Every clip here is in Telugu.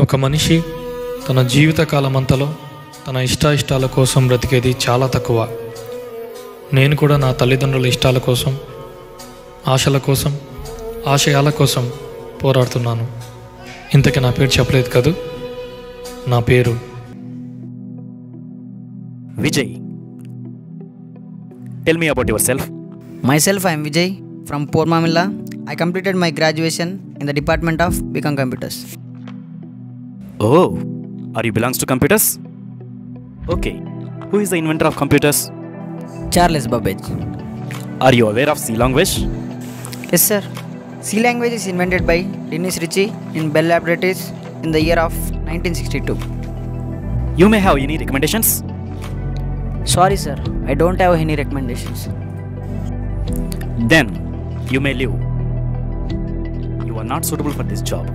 ఒక మనిషి తన జీవిత కాలమంతలో తన ఇష్టాయిష్టాల కోసం బ్రతికేది చాలా తక్కువ నేను కూడా నా తల్లిదండ్రుల ఇష్టాల కోసం ఆశల కోసం ఆశయాల కోసం పోరాడుతున్నాను ఇంతకీ నా పేరు చెప్పలేదు కదూ నా పేరు Vijay. Tell me about yourself. Myself, I am Vijay from Pormamilla. I completed my graduation in the Department of Become Computers. Oh, are you belongs to computers? Okay. Who is the inventor of computers? Charles Babbage. Are you aware of C language? Yes, sir. C language is invented by Dennis Ritchie in Bell Laboratories in the year of 1962. You may have any recommendations? Sorry, sir. I don't have any recommendations. Then you may leave. You are not suitable for this job.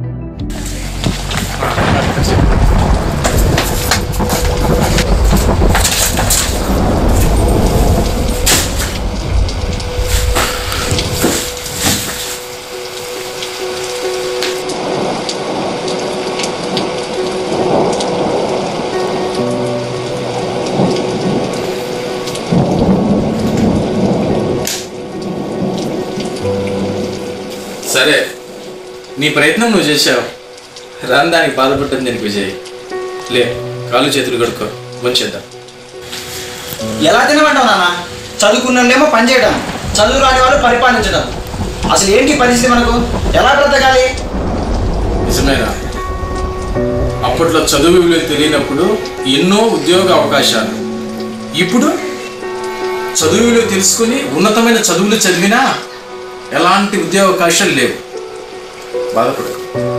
సరే నీ ప్రయత్నం నువ్వు చేశావు రాని దానికి బాధపడ్డం దీనికి విజయ్ లే కాళ్ళు చేతులు కడుక్కో వచ్చేద్దాం ఎలా తినమంటావు నాన్న చదువుకున్నోళ్ళేమో పని చేయడం చదువు రాని వాళ్ళు పరిపాలించడం అసలు ఏంటి పరిస్థితి మనకు ఎలా బ్రతకాలి నిజమేనా అప్పట్లో చదువు విలువ తెలియనప్పుడు ఎన్నో ఉద్యోగ అవకాశాలు ఇప్పుడు చదువు విలువ తెలుసుకుని ఉన్నతమైన చదువులు చదివినా ఎలాంటి ఉద్యోగ అవకాశాలు లేవు బాధపడకు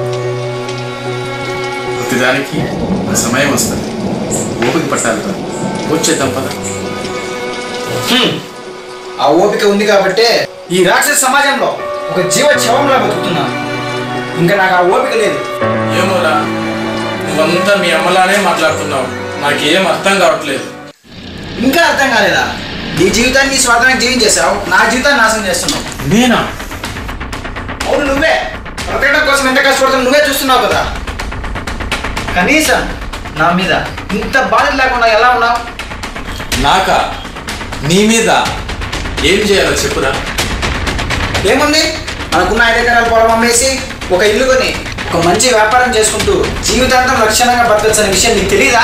ప్రతిదానికి ఒక సమయం వస్తుంది ఓపిక పట్టాలి కదా వచ్చేద్దాం పద హ్మ్. ఆ ఓపిక ఉంది కాబట్టే ఈ రాక్షస సమాజంలో ఒక జీవ శవంలా బతుకుతున్నాను ఇంకా నాకు ఆ ఓపిక లేదు ఏమోరా నువ్వంతా మీ అమ్మలానే మాట్లాడుతున్నావు నాకేం అర్థం కావట్లేదు ఇంకా అర్థం కాలేదా నీ జీవితాన్ని నీ స్వార్థానికి జీవించేశావు నా జీవితాన్ని నాశనం చేస్తున్నావు నేనా అవును నువ్వే బ్రతకడం కోసం ఎంత కష్టపడుతున్నా నువ్వే చూస్తున్నావు కదా కనీసం నా మీద ఇంత బాధ లేకుండా ఎలా ఉన్నావు నాకా నీ మీద ఏం చేయాలో చెప్పురా ఏముంది మనకున్న ఐదు ఎకరాల పొలం అమ్మేసి ఒక ఇల్లు కొని ఒక మంచి వ్యాపారం చేసుకుంటూ జీవితాంతం లక్షణంగా బతకచ్చనే విషయం నీకు తెలీదా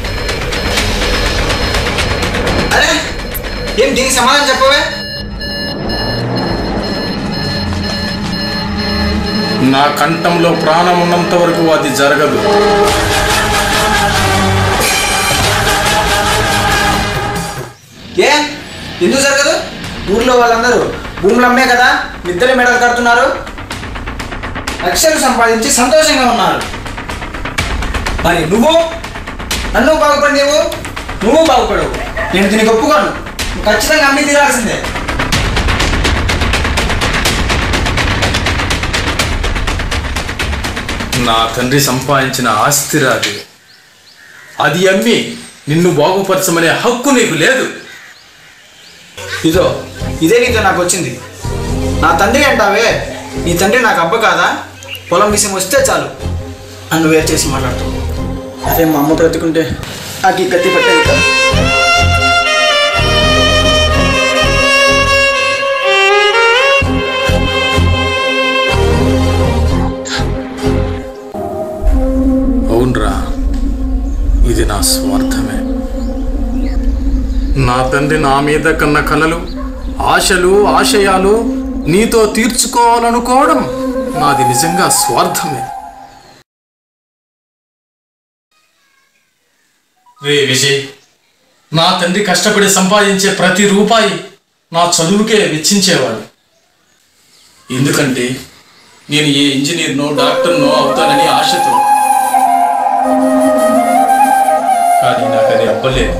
అరే ఏం దీనికి సమాధానం చెప్పవే నా కంఠంలో ప్రాణం ఉన్నంత వరకు అది జరగదు ఏ ఎందుకు జరగదు ఊర్లో వాళ్ళందరూ భూములు అమ్మే కదా ఇద్దరు మెడలు కడుతున్నారు లక్షలు సంపాదించి సంతోషంగా ఉన్నారు మరి నువ్వు నన్ను బాగుపడి నువ్వు నువ్వు బాగుపడవు నేను దీనికి ఒప్పుకోను నువ్వు ఖచ్చితంగా అమ్మి తీరాల్సిందే నా తండ్రి సంపాదించిన ఆస్తిరా అది అది అమ్మి నిన్ను బాగుపరచమనే హక్కు నీకు లేదు ఇదో ఇదే నీతో నాకు వచ్చింది నా తండ్రి అంటావే నీ తండ్రి నాకు అబ్బ కాదా పొలం విషయం వస్తే చాలు నన్ను వేరు చేసి మాట్లాడుతూ అదే మా అమ్మ బ్రతుకుంటే నాకు ఈ కత్తి పట్టేది కాదు అవునరా ఇది నా స్వార్థమే నా తండ్రి నా మీద కన్న కలలు ఆశలు ఆశయాలు నీతో తీర్చుకోవాలనుకోవడం నాది నిజంగా స్వార్థమే రే విజయ్ నా తండ్రి కష్టపడి సంపాదించే ప్రతి రూపాయి నా చదువుకే వెచ్చించేవాడు ఎందుకంటే నేను ఏ ఇంజనీర్నో డాక్టర్నో అవుతానని ఆశతో కానీ నాకు అది అవ్వలేదు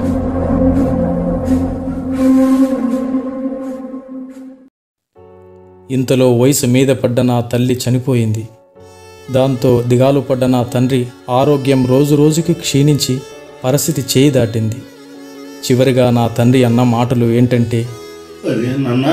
ఇంతలో వయసు మీద పడ్డ నా తల్లి చనిపోయింది దాంతో దిగాలు పడ్డ నా తండ్రి ఆరోగ్యం రోజు రోజుకి క్షీణించి పరిస్థితి చేయి దాటింది చివరిగా నా తండ్రి అన్న మాటలు ఏంటంటే అదే నాన్న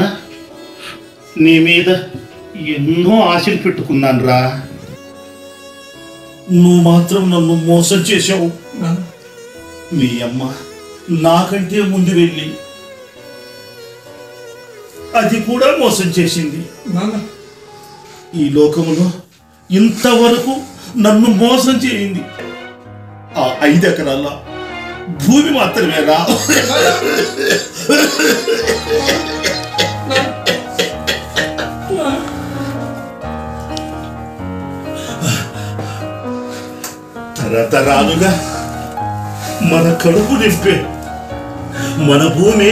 నీ మీద ఎన్నో ఆశలు పెట్టుకున్నాను రా నువ్వు మాత్రం నన్ను మోసం చేశావు మీ అమ్మ నాకంటే ముందు వెళ్ళి అది కూడా మోసం చేసింది ఈ లోకములో ఇంతవరకు నన్ను మోసం చేయింది ఆ ఐదు ఎకరాల భూమి మాత్రమే రా తరతరాలుగా మన కడుపు నింపే మన భూమి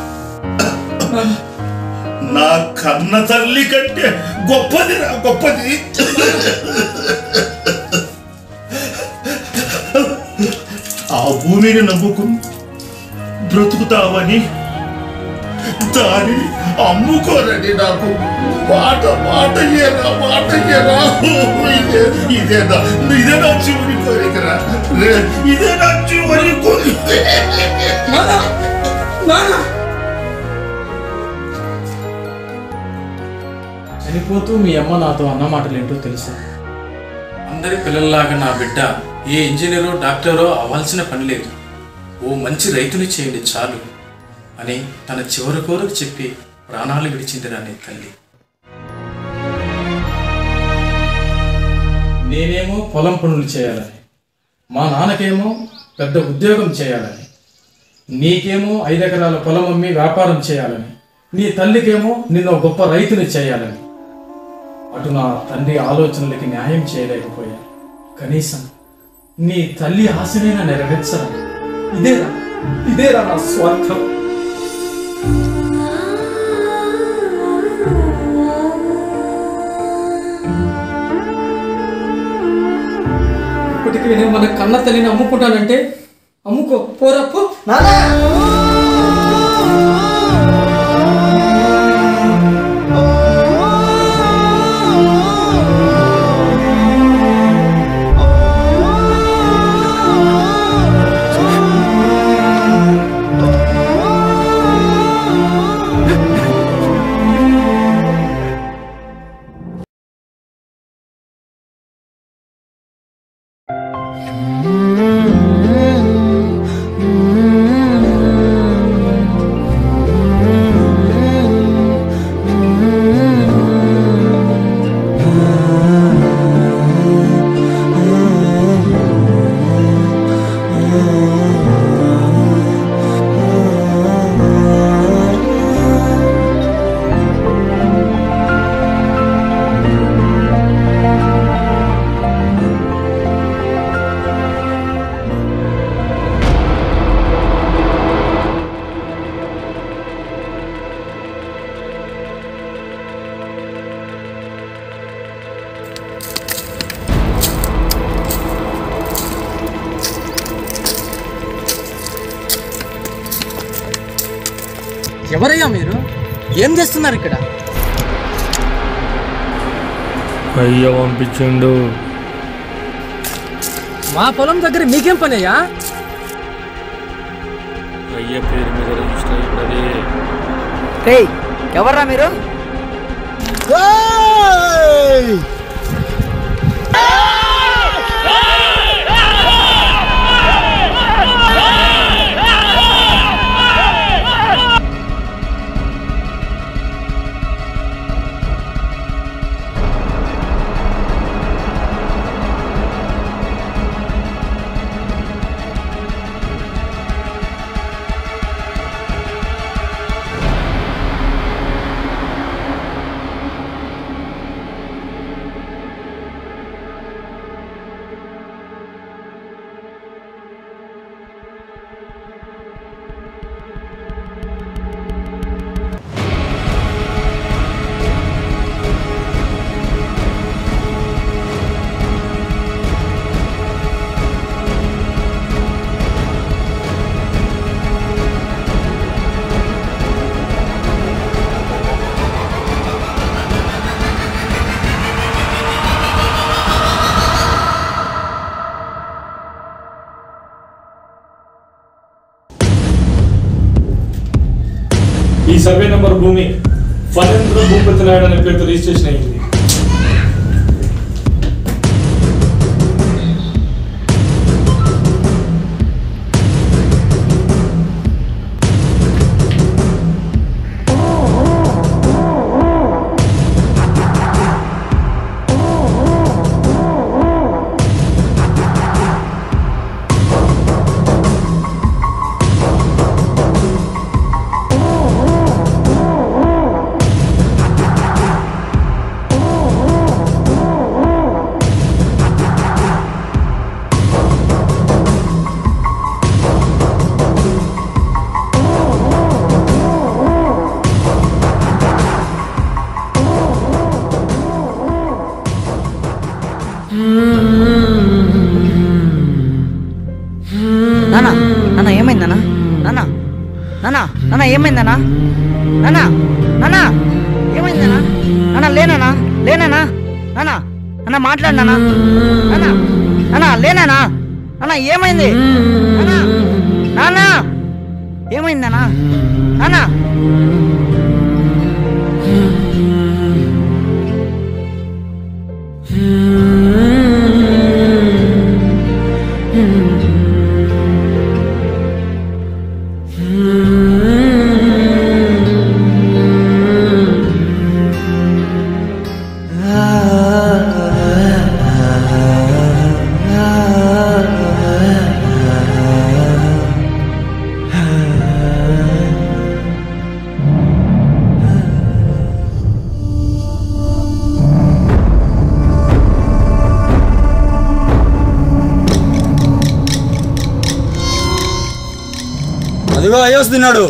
నా కన్న తల్లి కంటే గొప్పది రా గొప్పది ఆ భూమిని నమ్ముకుని బ్రతుకుతావని దానిని అమ్ముకోరని నాకు మాట మాట ఏరా మాట ఏరా ఇదే ఇదేనా ఇదే నా చివరి కోరికరా రే, ఇదే నా చివరి కోరిక చనిపోతూ మీ అమ్మ నాతో అన్న మాటలేంటో తెలుసా అందరి పిల్లల్లాగా నా బిడ్డ ఏ ఇంజనీరో డాక్టరో అవ్వాల్సిన పని లేదు ఓ మంచి రైతుని చేయండి చాలు అని తన చివరి కోరకు చెప్పి ప్రాణాలు విడిచిందిరా నీ తల్లి నేనేమో పొలం పనులు చేయాలని మా నాన్నకేమో పెద్ద ఉద్యోగం చేయాలని నీకేమో ఐదు ఎకరాల పొలం అమ్మి వ్యాపారం చేయాలని నీ తల్లికేమో నిన్ను ఒక గొప్ప రైతుని చేయాలని అటు నా తండ్రి ఆలోచనలకి న్యాయం చేయలేకపోయా కనీసం నీ తల్లి ఆశనైనా నెరవేర్చరా ఇదేరా ఇదేరా నా స్వార్థం ఇప్పటికీ నేను మన కన్న తల్లిని అమ్ముకుంటానంటే అమ్ముకో పోరా పో ఎవరయ్యా మీరు ఏం చేస్తున్నారు ఇక్కడ అయ్య పంపించిండు మా పొలం దగ్గర మీకేం పని అయ్యా అయ్య పేరు మీద రిజిస్టర్ అయినది రేయ్ ఎవర్రా మీరు ఈ సర్వే నంబర్ భూమి ఫణేంద్ర భూపతి నాయుడు అనే పేరుతో రిజిస్ట్రేషన్ అయింది నాన్న ఏమైందన్నా నాన్న నాన్న ఏమైందన్నా నాన్న లేనానా లేనానా నాన్న నాన్న మాట్లాడినానా నాన్న నాన్న లేనానా నాన్న ఏమైంది నాన్న నాన్న ఏమైందన్నా నాన్న అదిగో అయ్యి వస్తున్నాడు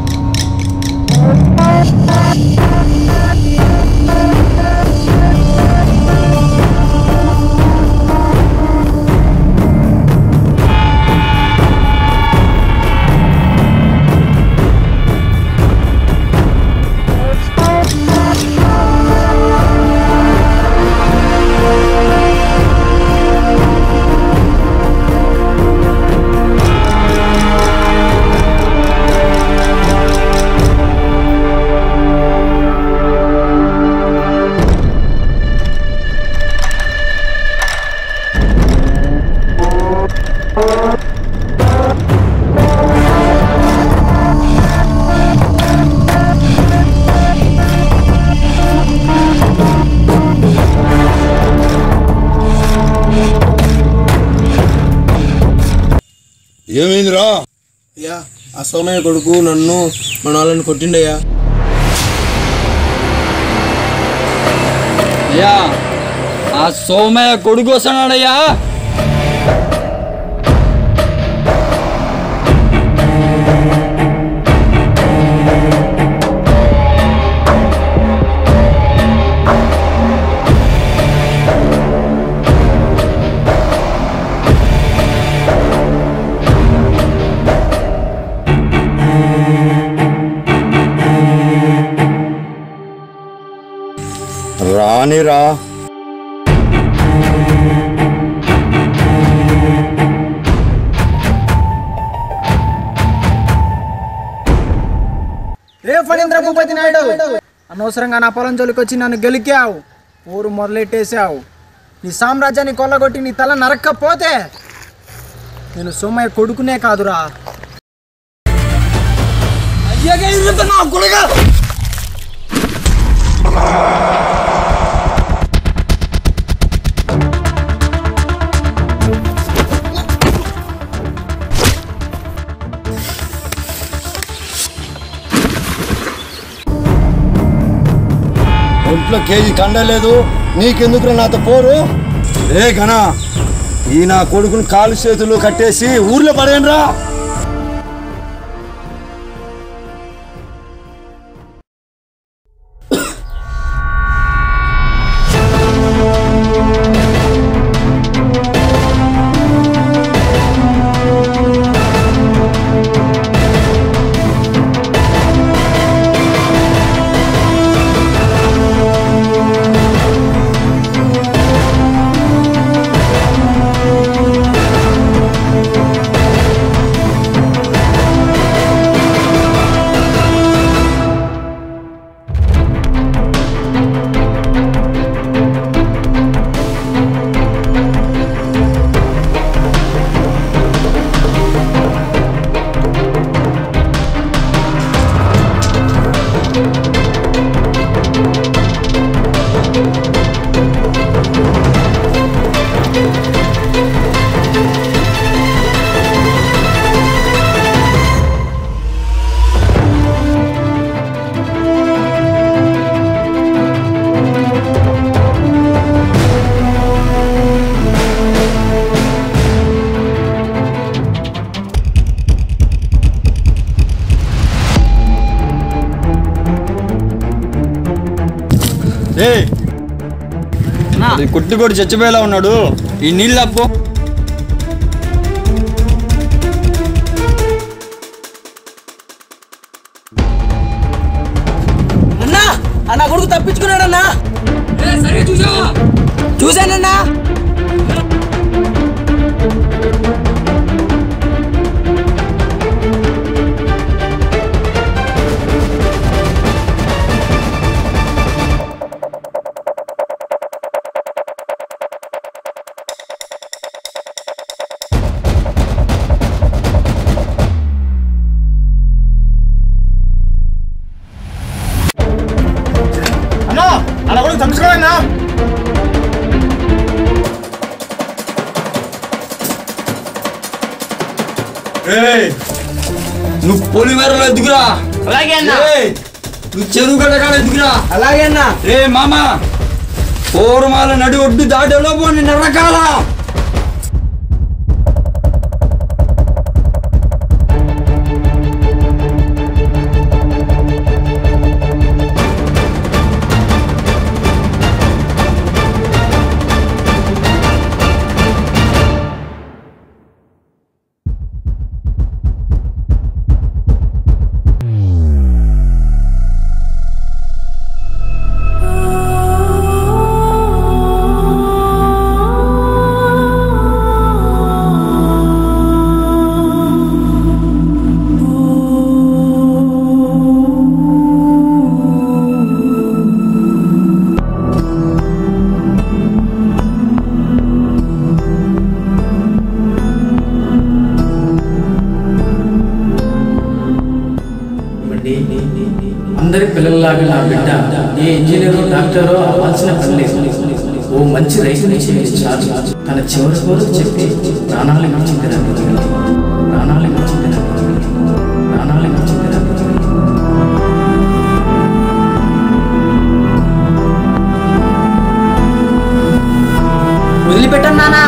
ఏమైందిరా అయ్యా ఆ సోమయ్య కొడుకు నన్ను మన వాళ్ళని కొట్టిండయ్యా అయ్యా ఆ సోమయ్య కొడుకు వస్తున్నాడయ్యా రానిరా రే ఫణీంద్ర భూపతి నాయుడు అనవసరంగా నా పొలం జోలికి వచ్చి నన్ను గెలికావు ఊరు మొదలెట్టేశావు నీ సామ్రాజ్యాన్ని కొల్లగొట్టి నీ తల నరక్కపోతే నేను సోమయ్య కొడుకునే కాదురా ఒంట్లో కేజీ కండలేదు నీకెందుకు నాతో పోరు ఏ ఘన ఈ నా కొడుకుని కాలు చేతులు కట్టేసి ఊర్లో పడేయండిరా ఏ అది కుట్టి కొట్టి చచ్చిపోయేలా ఉన్నాడు ఈ నీళ్ళు అప్పు అన్న కొడుకు తప్పించుకున్నాడన్నా సరే చూసావా చూశానన్నా అన్నా అలా కూడా తప్పించుకోవాలన్నా నువ్వు పొలిమేరలో ఎదుగురా అలాగే అన్న నువ్వు చెరువు గడ్డకాడ ఎదుగురా అలాగే అన్న రే మామ పూర్వమాల నడి ఒడ్డు దాటేలోపు నిన్న రకాల అందరి పిల్లల్లాగా నా బిడ్డ ఏ ఇంజనీరో డాక్టరో అవ్వాల్సిన పని లేదు ఓ మంచి రైతుని చేసి చాలు తన చివరి కోరిక చెప్పి ప్రాణాలు ఇచ్చింది నా బిడ్డకి. ప్రాణాలు ఇచ్చింది నా బిడ్డకి. ప్రాణాలు ఇచ్చింది నా బిడ్డకి. వదిలిపెట్టను నానా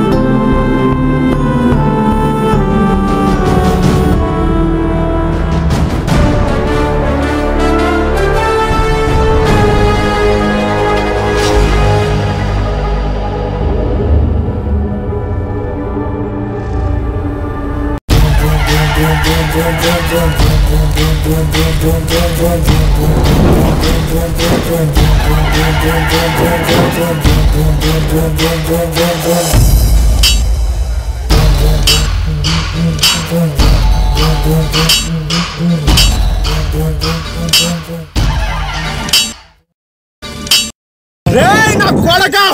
రేయ్ నా కొడక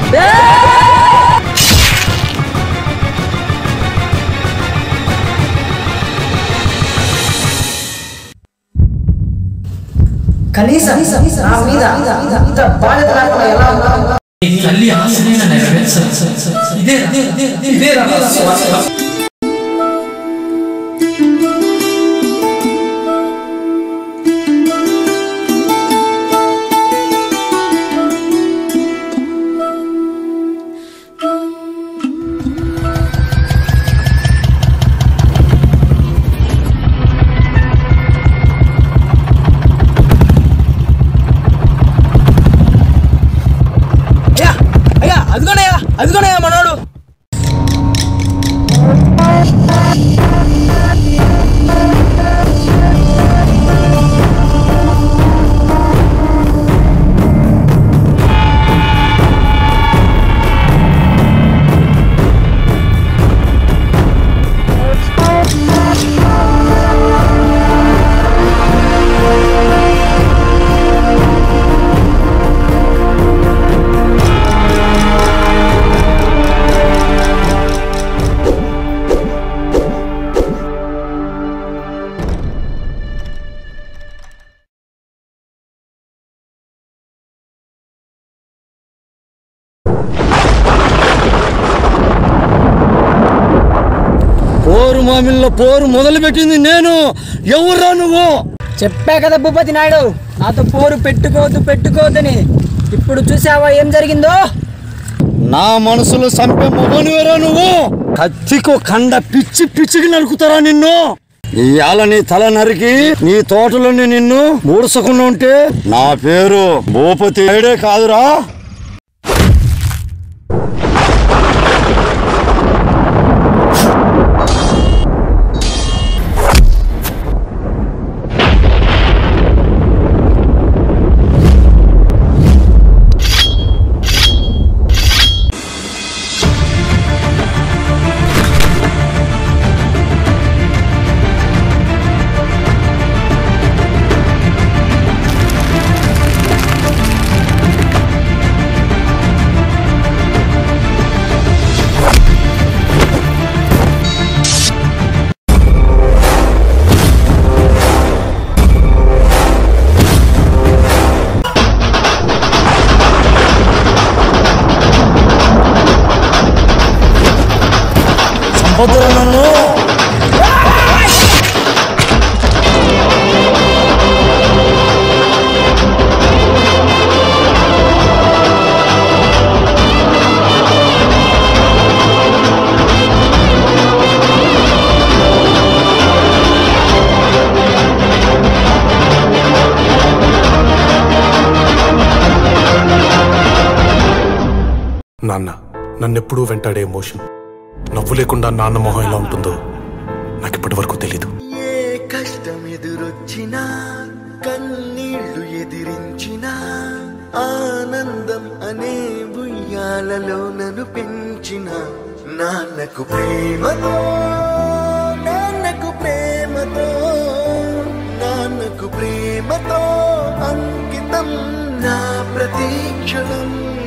కనీసం నా మీద ఇంత బాధ్యత లేకుండా ఎలా ఉన్నా తల్లి ఆశనైన నెరవేర్చాలి ఇదే ఇదే అయ్యా అయ్యా అదిగోనయ్యా అదిగోనయ్యా మనోడు పోరు మామిళ్ళ పోరు మొదలుపెట్టింది నేను ఎవర్రా నువ్వు చెప్పా కదా భూపతి నాయుడు నాతో పోరు పెట్టుకోవద్దు పెట్టుకోవద్దని ఇప్పుడు చూసావా ఏం జరిగిందో నా మనసులో చంపే మొగనివేరా నువ్వు కత్తికో కండ పిచ్చి పిచ్చికి నరుకుతారా నిన్ను ఇవాళ నీ తల నరికి నీ తోటలోని నిన్ను మూడుసకుండా ఉంటే నా పేరు భూపతి నాయుడే కాదురా సంపదరా నన్ను నాన్న నన్నెప్పుడూ వెంటాడే ఎమోషన్ నవ్వు లేకుండా నాన్న మొహం ఎలా ఉంటుందో నాకు ఇప్పటి వరకు తెలీదు ఏ కష్టం ఎదురొచ్చినా కన్నీళ్లు ఎదిరించినా ఆనందం అనే భుయ్యాలలో నన్ను పెంచిన నాన్నకు ప్రేమతో నాన్నకు ప్రేమతో నాన్నకు ప్రేమతో అంకితం నా ప్రతీక్షణం